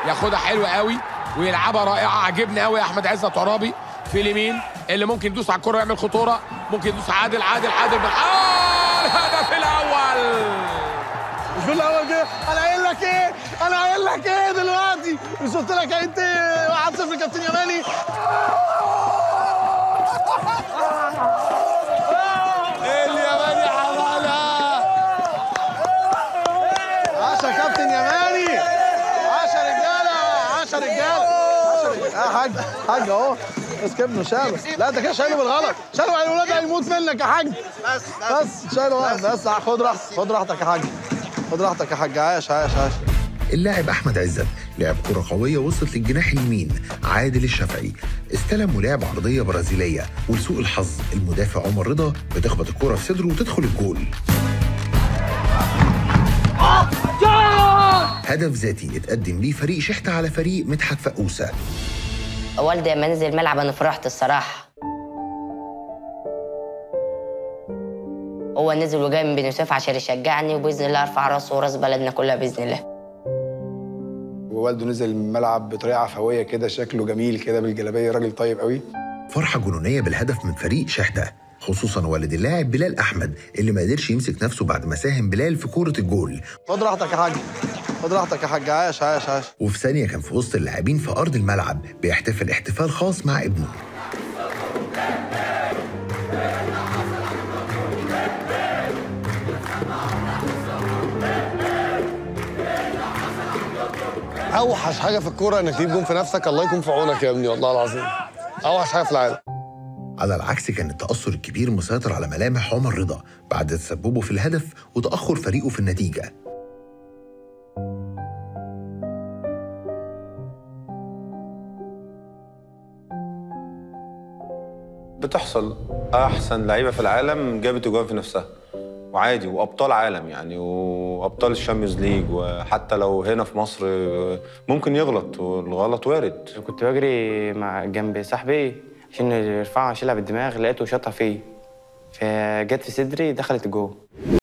ياخدها حلوه قوي ويلعبها رائعه عجبني قوي يا احمد عزت عرابي في اليمين اللي ممكن يدوس على الكره ويعمل خطوره ممكن يدوس عادل عادل عادل بن آه الهدف الاول الجول الاول جه انا قايل لك ايه انا قايل لك ايه دلوقتي مش قلت لك انت 1-0 كابتن يماني اليماني عملها عاشا كابتن يماني عاشا رجاله عاشا رجاله عاشا رجاله اه حاج حاج اهو بس ابنه شاله لا انت كده شايله بالغلط شاله على الولاد هيموت منك يا حاج بس بس شايله واحد بس خد راحتك خد راحتك يا حاج خد راحتك يا حاج عاش عاش عاش اللاعب احمد عزت لعب كره قويه وصلت للجناح اليمين عادل الشافعي استلم ولعب عرضيه برازيليه ولسوء الحظ المدافع عمر رضا بتخبط الكره في صدره وتدخل الجول هدف ذاتي اتقدم بيه فريق شحته على فريق مدحت فقوسه والدي لما نزل الملعب انا فرحت الصراحه هو نزل وجاي من بني سويف عشان يشجعني وباذن الله ارفع راسه وراس بلدنا كلها باذن الله ووالده نزل الملعب بطريقه عفويه كده شكله جميل كده بالجلابيه راجل طيب قوي فرحه جنونيه بالهدف من فريق شحته خصوصا والد اللاعب بلال احمد اللي ما قدرش يمسك نفسه بعد ما ساهم بلال في كوره الجول خد راحتك يا حاج خد راحتك يا حاج عاش عاش عاش وفي ثانيه كان في وسط اللاعبين في ارض الملعب بيحتفل احتفال خاص مع ابنه اوحش حاجه في الكوره انك تجيب جون في نفسك الله يكون في عونك يا ابني والله العظيم اوحش حاجه في العالم على العكس كان التأثر الكبير مسيطر على ملامح عمر رضا بعد تسببه في الهدف وتأخر فريقه في النتيجة بتحصل احسن لعيبه في العالم جابت اجوان في نفسها وعادي وابطال عالم يعني وابطال الشامبيونز ليج وحتى لو هنا في مصر ممكن يغلط والغلط وارد كنت بجري مع جنب صاحبي عشان يرفعها اشيلها بالدماغ لقيته شاطها فيا فجت في صدري دخلت جوه